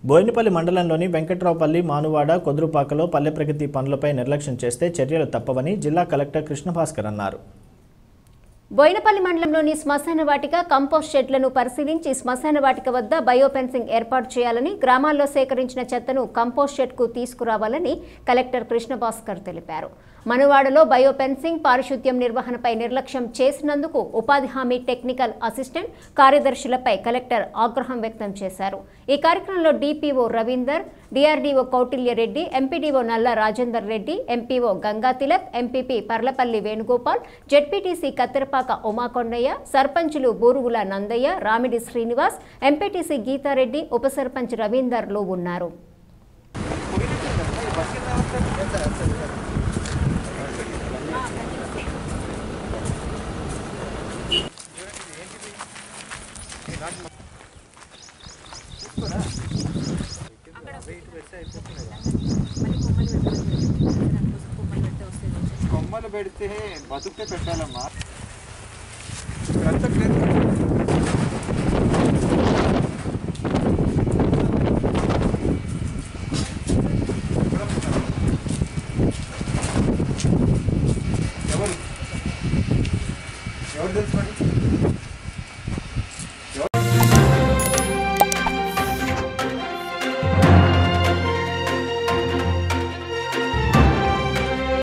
బోయినపల్లి మండలంలోని వెంకట్రావుపల్లి మానువాడ కొద్రుపాకలో పల్లె ప్రగతి పనులపై నిర్లక్ష్యం చేస్తే చర్యలు తప్పవని జిల్లా కలెక్టర్ కృష్ణభాస్కర్ అన్నారు బోయినపల్లి మండలంలోని శ్మశాన వాటిక కంపోస్ట్ షెడ్లను పరిశీలించి శ్మశాన వాటిక వద్ద బయోఫెన్సింగ్ ఏర్పాటు చేయాలని గ్రామాల్లో సేకరించిన చెత్తను కంపోస్ట్ షెడ్కు తీసుకురావాలని కలెక్టర్ కృష్ణభాస్కర్ తెలిపారు మనువాడలో బయోఫెన్సింగ్ పారిశుద్ధ్యం నిర్వహణపై నిర్లక్ష్యం చేసినందుకు ఉపాధి హామీ టెక్నికల్ అసిస్టెంట్ కార్యదర్శులపై కలెక్టర్ ఆగ్రహం వ్యక్తం చేశారు ఈ కార్యక్రమంలో DPO Ravinder DRDO Kautilya Reddy MPDO Nalla Rajender Reddy MPO Ganga Tilak MPP Parlapalli Venugopal ZPTC Katterapaka Umakondaiah సర్పంచులు బూరుగుల నందయ్య రామిడి శ్రీనివాస్ ఎంపీటీసీ గీతారెడ్డి ఉప సర్పంచ్ రవీందర్లు ఉన్నారు కొమ్మలు పెడితే బతుకుతే పెట్టాలమ్మా అంత లేదు ఎవరు ఎవరు తెలుసు మరి